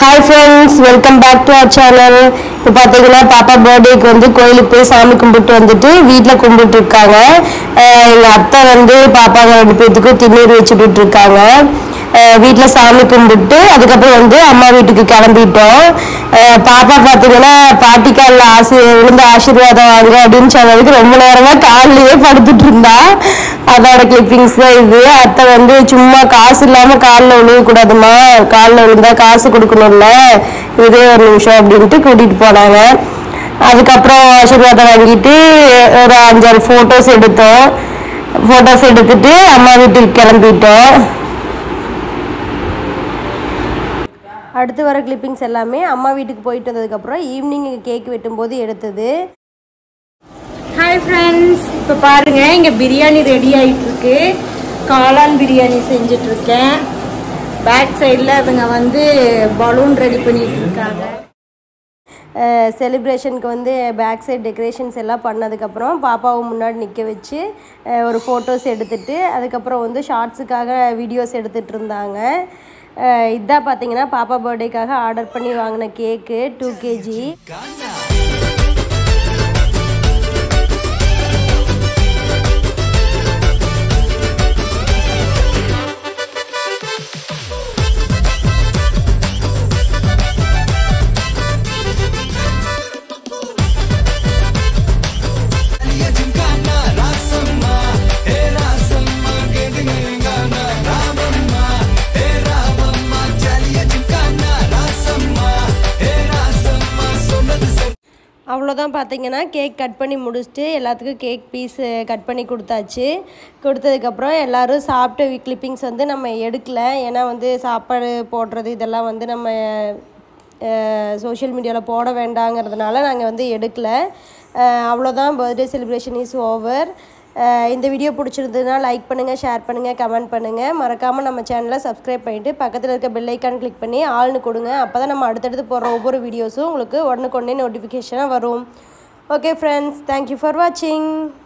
hi friends welcome back to our channel இப்போ பார்த்தீங்கன்னா பாப்பா பர்த்டேக்கு வந்து கோயிலுக்கு போய் சாமி கும்பிட்டு வந்துட்டு வீட்டில் கும்பிட்டு இருக்காங்க எங்கள் அத்தை வந்து பாப்பாங்க ரெண்டு பேர்த்துக்கும் திண்ணீர் வச்சுட்டு இருக்காங்க வீட்டில் சாமி கும்பிட்டு அதுக்கப்புறம் வந்து அம்மா வீட்டுக்கு கிளம்பிட்டோம் அஹ் பாப்பா பார்த்தீங்கன்னா பாட்டிக்காலில் ஆசி விழுந்து ஆசீர்வாதம் வாங்க அப்படின்னு சொன்னதுக்கு ரொம்ப நேரமாக கால்லையே படுத்துட்டு இருந்தா அதோட கிளிப்பிங்ஸ் தான் இது அத்தை வந்து சும்மா காசு இல்லாமல் காலில் விழுகக்கூடாதுமா காலில் விழுந்தா காசு கொடுக்கணும்ல இதே ஒரு நிமிஷம் அப்படின்ட்டு கூட்டிகிட்டு போனாங்க அதுக்கப்புறம் ஆசீர்வாதம் வாங்கிட்டு ஒரு அஞ்சாறு ஃபோட்டோஸ் எடுத்தோம் ஃபோட்டோஸ் எடுத்துட்டு அம்மா வீட்டுக்கு கிளம்பிட்டோம் அடுத்து வர கிளிப்பிங்ஸ் எல்லாமே அம்மா வீட்டுக்கு போயிட்டு வந்ததுக்கப்புறம் ஈவினிங் கேக் வெட்டும்போது எடுத்தது ஹாய் ஃப்ரெண்ட்ஸ் இப்போ பாருங்க இங்கே பிரியாணி ரெடி ஆயிட்டு இருக்கு காளான் பிரியாணி செஞ்சுட்டு இருக்கேன் பேக் சைடில் அதுங்க வந்து பலூன் ரெடி பண்ணிட்டு இருக்காங்க செலிப்ரேஷனுக்கு வந்து பேக் சைடு டெக்கரேஷன்ஸ் எல்லாம் பண்ணதுக்கப்புறம் பாப்பாவை முன்னாடி நிற்க வச்சு அஹ், ஒரு ஃபோட்டோஸ் எடுத்துட்டு அதுக்கப்புறம் வந்து ஷார்ட்ஸுக்காக வீடியோஸ் எடுத்துகிட்டு இருந்தாங்க அஹ், இதான் பார்த்தீங்கன்னா பாப்பா பர்த்டேக்காக ஆர்டர் பண்ணி வாங்கின கேக்கு டூ கேஜி அவ்வளோதான் பார்த்தீங்கன்னா கேக் கட் பண்ணி முடிச்சுட்டு எல்லாத்துக்கும் கேக் பீஸ் கட் பண்ணி கொடுத்தாச்சு கொடுத்ததுக்கப்புறம் எல்லோரும் சாப்பிட்ட கிளிப்பிங்ஸ் வந்து நம்ம எடுக்கல ஏன்னா வந்து சாப்பாடு போடுறது இதெல்லாம் வந்து நம்ம சோஷியல் மீடியாவில் போட வேண்டாங்கிறதுனால நாங்கள் வந்து எடுக்கல அஹ் அவ்வளோதான் பர்த்டே செலிப்ரேஷன் இஸ் ஓவர் இந்த வீடியோ பிடிச்சிருந்ததுன்னா லைக் பண்ணுங்கள் ஷேர் பண்ணுங்கள் கமெண்ட் பண்ணுங்கள் மறக்காமல் நம்ம சேனலை சப்ஸ்கிரைப் பண்ணிவிட்டு பக்கத்தில் இருக்க பெல் ஐக்கான் கிளிக் பண்ணி ஆள்னு கொடுங்க அப்போ தான் நம்ம அடுத்தடுத்து போடுற ஒவ்வொரு வீடியோஸும் உங்களுக்கு உடனுக்குடனே நோட்டிஃபிகேஷனாக வரும் ஓகே ஃப்ரெண்ட்ஸ் தேங்க்யூ ஃபார் வாட்சிங்